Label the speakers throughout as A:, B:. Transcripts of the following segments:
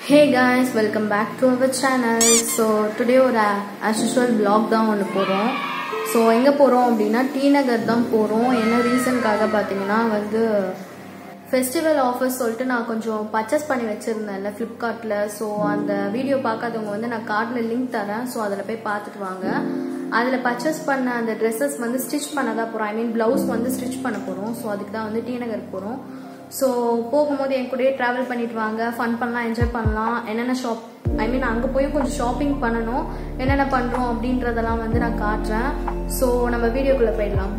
A: Hey guys welcome back to our channel so today ஒரு as usual vlog தான் ஒன்று போகிறோம் ஸோ எங்கே போகிறோம் அப்படின்னா டி நகர் தான் போகிறோம் என்ன ரீசனுக்காக பார்த்தீங்கன்னா வந்து ஃபெஸ்டிவல் ஆஃபர்ஸ் சொல்லிட்டு நான் கொஞ்சம் பர்ச்சேஸ் பண்ணி வச்சுருந்தேன்ல ஃப்ளிப்கார்ட்டில் ஸோ அந்த வீடியோ பார்க்காதவங்க வந்து நான் கார்டில் லிங்க் தரேன் ஸோ அதில் போய் பார்த்துட்டு வாங்க அதில் பர்ச்சேஸ் பண்ண அந்த ட்ரெஸ்ஸஸ் வந்து ஸ்டிச் பண்ண தான் போகிறோம் ஐ மீன் ப்ளவுஸ் வந்து ஸ்டிச் பண்ண போகிறோம் ஸோ அதுக்கு தான் வந்து டி நகர் போகிறோம் ஸோ போகும்போது என் கூடயே ட்ராவல் பண்ணிட்டு வாங்க ஃபன் பண்ணலாம் என்ஜாய் பண்ணலாம் என்னென்ன ஷாப் ஐ மீன் அங்கே போய் கொஞ்சம் ஷாப்பிங் பண்ணணும் என்னென்ன பண்ணுறோம் அப்படின்றதெல்லாம் வந்து நான் காட்டுறேன் ஸோ நம்ம வீடியோக்குள்ளே போயிடலாம்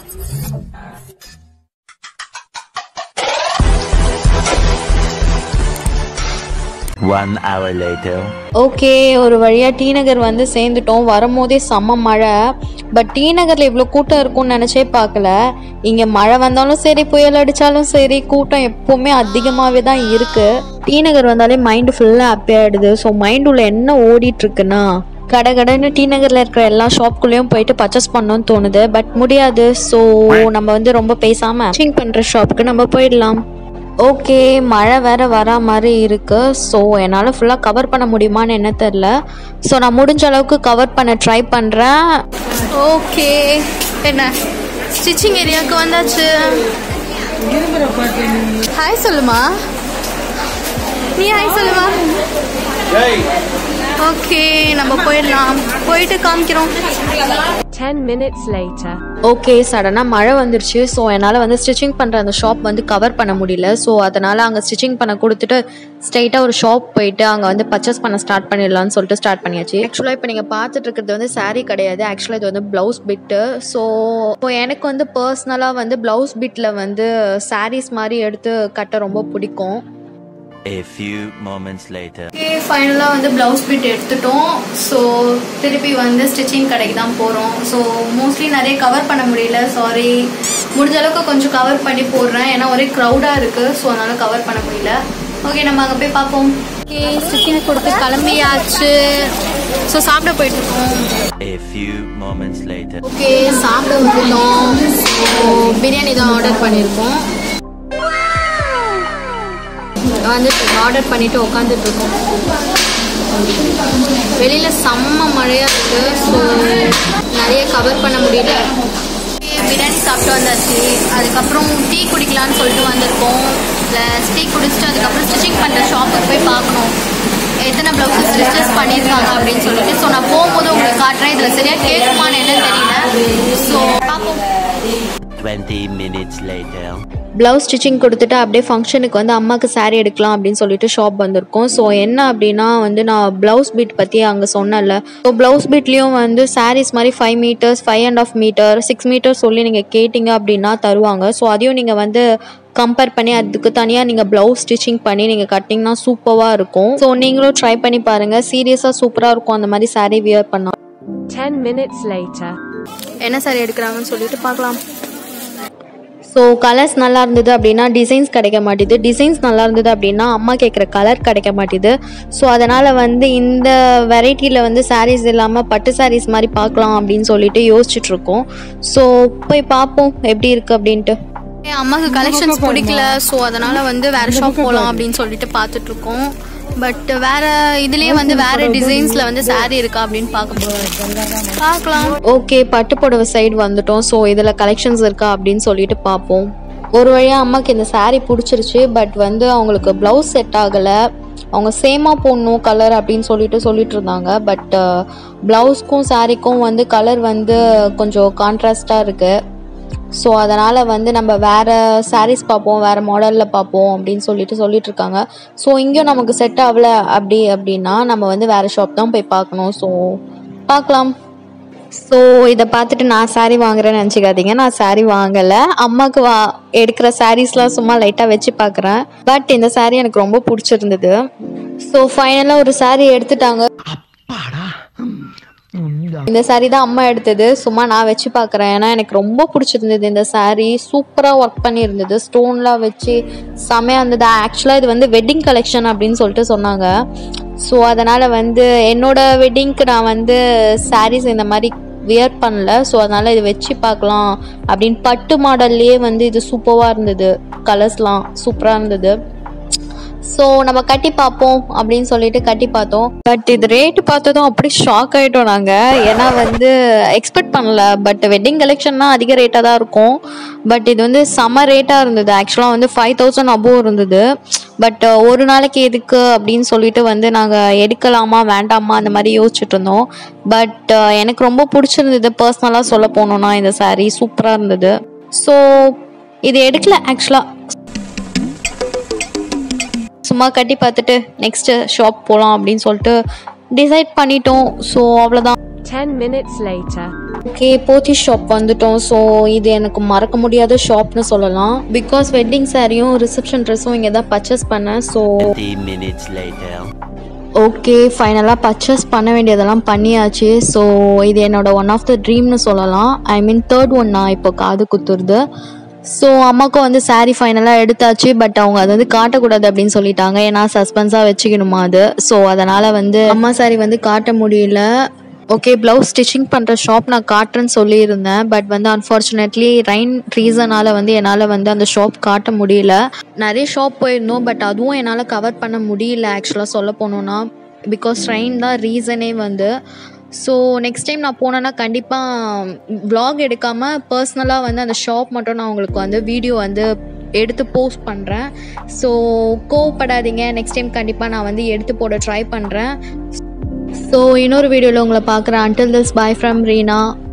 B: One hour later.
A: ஓகே ஒரு வழியாக டி நகர் வந்து சேர்ந்துட்டோம் வரும்போதே செம்ம மழை பட் டி நகரில் இவ்வளோ கூட்டம் இருக்கும்னு நினச்சே பார்க்கல இங்கே மழை வந்தாலும் சரி புயல் அடித்தாலும் சரி கூட்டம் எப்போவுமே அதிகமாகவே தான் இருக்குது டி நகர் வந்தாலே மைண்டு ஃபுல்லாக ஹாப்பி ஆகிடுது ஸோ மைண்ட் உள்ள என்ன ஓடிட்டு இருக்குன்னா கடை கடைன்னு டி நகரில் இருக்கிற எல்லா ஷாப்குள்ளேயும் போயிட்டு பர்ச்சேஸ் பண்ணணும்னு தோணுது பட் முடியாது ஸோ நம்ம வந்து ரொம்ப பேசாமல் மேட்சிங் பண்ணுற ஷாப்புக்கு நம்ம போயிடலாம் ஓகே மழை வேற வரா மாதிரி இருக்கு ஸோ என்னால் ஃபுல்லாக கவர் பண்ண முடியுமான்னு என்ன தெரில ஸோ நான் முடிஞ்ச அளவுக்கு கவர் பண்ண ட்ரை பண்ணுறேன் ஓகே என்ன ஸ்டிச்சிங் ஏரியாவுக்கு வந்தாச்சு ஹாய் சொல்லுமா நீ ஹாய் சொல்லுமா ஓகே நம்ம போயிடலாம் போயிட்டு காமிக்கிறோம்
C: 10 minutes later.
A: ஓகே சடனாக மழை வந்துருச்சு ஸோ என்னால் வந்து ஸ்டிச்சிங் பண்ணுற அந்த ஷாப் வந்து கவர் பண்ண முடியல ஸோ அதனால் அங்கே ஸ்டிச்சிங் பண்ண கொடுத்துட்டு ஸ்ட்ரைட்டாக ஒரு ஷாப் போயிட்டு அங்கே வந்து பர்ச்சேஸ் பண்ண ஸ்டார்ட் பண்ணிடலாம்னு சொல்லிட்டு ஸ்டார்ட் பண்ணியாச்சு ஆக்சுவலாக இப்போ நீங்கள் பார்த்துட்டு இருக்கிறது வந்து saree கிடையாது ஆக்சுவலாக இது வந்து ப்ளவுஸ் பிட்டு ஸோ இப்போ எனக்கு வந்து பர்சனலாக வந்து ப்ளவுஸ் பிட்டில் வந்து sarees மாதிரி எடுத்து கட்ட ரொம்ப பிடிக்கும்
B: A few moments later.
A: Okay ஃபைனலாக வந்து ப்ளவுஸ் பிட் எடுத்துட்டோம் ஸோ திருப்பி வந்து ஸ்டிச்சிங் கடைக்கு தான் போகிறோம் ஸோ மோஸ்ட்லி நிறைய கவர் பண்ண முடியல சாரி முடிஞ்ச அளவுக்கு கொஞ்சம் கவர் பண்ணி போடுறேன் ஏன்னா ஒரே க்ரௌடாக இருக்குது ஸோ அதனால் கவர் பண்ண முடியல ஓகே நம்ம அங்கே போய் பார்ப்போம் ஓகே ஸ்டிச்சிங் கொடுத்து கிளம்பியாச்சு ஸோ சாப்பிட போயிட்டுருக்கோம்
B: A few moments later.
A: Okay சாப்பிட வந்துட்டோம் ஸோ பிரியாணி தான் ஆர்டர் பண்ணியிருக்கோம் வந்துட்டு ஆர்டர் பண்ணிட்டு உட்காந்துட்டு இருக்கோம் வெளியில செம்ம மழையா இருக்கு ஸோ நிறைய கவர் பண்ண முடியல பிரியாணி சாப்பிட்டு வந்தாச்சு அதுக்கப்புறம் டீ குடிக்கலாம்னு சொல்லிட்டு வந்திருக்கோம் ப்ளஸ் டீ குடிச்சிட்டு அதுக்கப்புறம் ஸ்டிச்சிங் பண்ணுற ஷாப்புக்கு போய் பார்க்கணும் எத்தனை ப்ளவுஸஸ் ஸ்டிச்சஸ் பண்ணியிருக்காங்க அப்படின்னு சொல்லிட்டு ஸோ நான் போகும்போது உங்களுக்கு காட்டுறேன் இதில் சரியாக கேட்குமான்னு என்னன்னு தெரியல ஸோ பார்ப்போம்
B: 20 minutes later.
A: ப்ளவுஸ் ஸ்டிச்சிங் கொடுத்துட்டு அப்படியே ஃபங்க்ஷனுக்கு வந்து அம்மாவுக்கு saree எடுக்கலாம் அப்படின்னு சொல்லிட்டு ஷாப் வந்திருக்கோம் ஸோ என்ன அப்படின்னா வந்து நான் ப்ளவுஸ் பீட் பற்றி அங்கே சொன்னேன்ல ஸோ ப்ளவுஸ் பீட்லேயும் வந்து sarees மாதிரி five meters five and half meter six meter சொல்லி நீங்கள் கேட்டிங்க அப்படின்னா தருவாங்க ஸோ அதையும் நீங்கள் வந்து கம்பேர் பண்ணி அதுக்கு தனியாக நீங்கள் ப்ளவுஸ் ஸ்டிச்சிங் பண்ணி நீங்கள் கட்டிங்கன்னா சூப்பராக இருக்கும் ஸோ நீங்களும் ட்ரை பண்ணி பாருங்கள் சீரியஸாக சூப்பராக இருக்கும் அந்த மாதிரி saree வியர் பண்ணால்
C: 10 minutes later.
A: என்ன சாரி எடுக்கிறாங்கன்னு சொல்லிட்டு பார்க்கலாம் ஸோ கலர்ஸ் நல்லா இருந்தது அப்படின்னா டிசைன்ஸ் கிடைக்க மாட்டேது டிசைன்ஸ் நல்லா இருந்தது அப்படின்னா அம்மா கேட்குற கலர் கிடைக்க மாட்டேது ஸோ அதனால் வந்து இந்த வெரைட்டியில் வந்து sarees இல்லாமல் பட்டு sarees மாதிரி பார்க்கலாம் அப்படின்னு சொல்லிட்டு யோசிச்சுட்டு இருக்கோம் ஸோ போய் பார்ப்போம் எப்படி இருக்குது அப்படின்ட்டு அம்மாவுக்கு கலெக்ஷன்ஸ் பிடிக்கல ஸோ அதனால் வந்து வேறு ஷாப் போகலாம் அப்படின்னு சொல்லிட்டு பார்த்துட்டு இருக்கோம் பட் வேற இதுலயே வந்து வேற டிசைன்ஸ்ல வந்து saree இருக்கா அப்படின்னு பார்க்க போறோம் பார்க்கலாம் ஓகே பட்டு புடவை சைடு வந்துட்டோம் ஸோ இதுல கலெக்ஷன்ஸ் இருக்கா அப்படின்னு சொல்லிட்டு பார்ப்போம் ஒரு வழியா அம்மாக்கு இந்த saree பிடிச்சிருச்சு பட் வந்து அவங்களுக்கு ப்ளவுஸ் செட் ஆகலை அவங்க சேமாக போடணும் கலர் அப்படின்னு சொல்லிட்டு சொல்லிட்டு இருந்தாங்க பட் ப்ளவுஸ்க்கும் சாரீக்கும் வந்து கலர் வந்து கொஞ்சம் கான்ட்ராஸ்டாக இருக்குது ஸோ அதனால் வந்து நம்ம வேறு sarees பார்ப்போம் வேறு மாடலில் பார்ப்போம் அப்படின்னு சொல்லிட்டு சொல்லிட்டு இருக்காங்க ஸோ இங்கேயும் நமக்கு செட் ஆகல அப்படி அப்படின்னா நம்ம வந்து வேறு ஷாப் தான் போய் பார்க்கணும் ஸோ பார்க்கலாம் ஸோ இதை பார்த்துட்டு நான் saree வாங்குறேன்னு நினச்சிக்காதீங்க நான் saree வாங்கலை அம்மாவுக்கு வா எடுக்கிற சாரீஸ்லாம் சும்மா லைட்டாக வச்சு பார்க்குறேன் பட் இந்த saree எனக்கு ரொம்ப பிடிச்சிருந்தது ஸோ ஃபைனலாக ஒரு saree எடுத்துட்டாங்க இந்த saree தான் அம்மா எடுத்தது சும்மா நான் வச்சு பார்க்குறேன் ஏன்னா எனக்கு ரொம்ப பிடிச்சிருந்தது இந்த saree சூப்பராக ஒர்க் பண்ணியிருந்தது ஸ்டோன்லாம் வச்சு செமையாக இருந்தது ஆக்சுவலாக இது வந்து வெட்டிங் கலெக்ஷன் அப்படின்னு சொல்லிட்டு சொன்னாங்க ஸோ அதனால் வந்து என்னோட வெட்டிங்க்கு நான் வந்து sarees இந்த மாதிரி வியர் பண்ணல ஸோ அதனால் இது வச்சு பார்க்கலாம் அப்படின்னு பட்டு மாடல்லையே வந்து இது சூப்பராக இருந்தது கலர்ஸ்லாம் சூப்பராக இருந்தது ஸோ நம்ம கட்டி பார்ப்போம் அப்படின்னு சொல்லிட்டு கட்டி பார்த்தோம் பட் இது ரேட்டு பார்த்ததும் அப்படி ஷாக் ஆகிட்டோம் நாங்கள் ஏன்னா வந்து எக்ஸ்பெக்ட் பண்ணல பட் வெட்டிங் கலெக்ஷன்னா அதிக ரேட்டாக தான் இருக்கும் பட் இது வந்து செம ரேட்டாக இருந்தது ஆக்சுவலாக வந்து ஃபைவ் தௌசண்ட் அபோவ் இருந்தது பட் ஒரு நாளைக்கு எதுக்கு அப்படின்னு சொல்லிட்டு வந்து நாங்கள் எடுக்கலாமா வேண்டாமா அந்த மாதிரி யோசிச்சுட்டு இருந்தோம் பட் எனக்கு ரொம்ப பிடிச்சிருந்தது பர்சனலாக சொல்ல போனோம்னா இந்த saree சூப்பராக இருந்தது ஸோ இது எடுக்கல ஆக்சுவலாக சும்மா கட்டி பார்த்துட்டு நெக்ஸ்ட் ஷாப் போகலாம் அப்படின்னு சொல்லிட்டு டிசைட் பண்ணிட்டோம் ஸோ அவ்வளோதான்
C: 10 minutes later.
A: Okay Pothys shop வந்துட்டோம் ஸோ இது எனக்கு மறக்க முடியாத ஷாப்னு சொல்லலாம் பிகாஸ் வெட்டிங் சாரியும் ரிசப்ஷன் ட்ரெஸ்ஸும் இங்கே தான் பர்ச்சேஸ் பண்ணேன் ஸோ
B: 20 minutes later.
A: ஓகே ஃபைனலாக பர்ச்சேஸ் பண்ண வேண்டியதெல்லாம் பண்ணியாச்சு ஸோ இது என்னோட ஒன் ஆஃப் த ட்ரீம்னு சொல்லலாம் ஐ மீன் தேர்ட் ஒன் நான் இப்போ காது குத்துறது ஸோ அம்மாவுக்கும் வந்து saree ஃபைனலாக எடுத்தாச்சு பட் அவங்க அதை வந்து காட்டக்கூடாது அப்படின்னு சொல்லிட்டாங்க ஏன்னா சஸ்பென்ஸாக வச்சுக்கணுமா அது ஸோ அதனால் வந்து அம்மா saree வந்து காட்ட முடியல ஓகே ப்ளவுஸ் ஸ்டிச்சிங் பண்ணுற ஷாப் நான் காட்டுறேன்னு சொல்லியிருந்தேன் பட் வந்து அன்ஃபார்ச்சுனேட்லி ரைன் ரீசனால் வந்து என்னால் வந்து அந்த ஷாப் காட்ட முடியல நிறைய ஷாப் போயிருந்தோம் பட் அதுவும் என்னால் கவர் பண்ண முடியல ஆக்சுவலாக சொல்ல போனோன்னா பிகாஸ் ட்ரெயின் தான் ரீசனே வந்து ஸோ நெக்ஸ்ட் டைம் நான் போனேன்னா கண்டிப்பாக vlog எடுக்காமல் பர்சனலாக வந்து அந்த ஷாப் மட்டும் நான் உங்களுக்கு வந்து வீடியோ வந்து எடுத்து போஸ்ட் பண்ணுறேன் ஸோ கோவப்படாதீங்க நெக்ஸ்ட் டைம் கண்டிப்பாக நான் வந்து எடுத்து போட ட்ரை பண்ணுறேன் ஸோ இன்னொரு வீடியோவில் உங்களை பார்க்குறேன் until this bye from Reena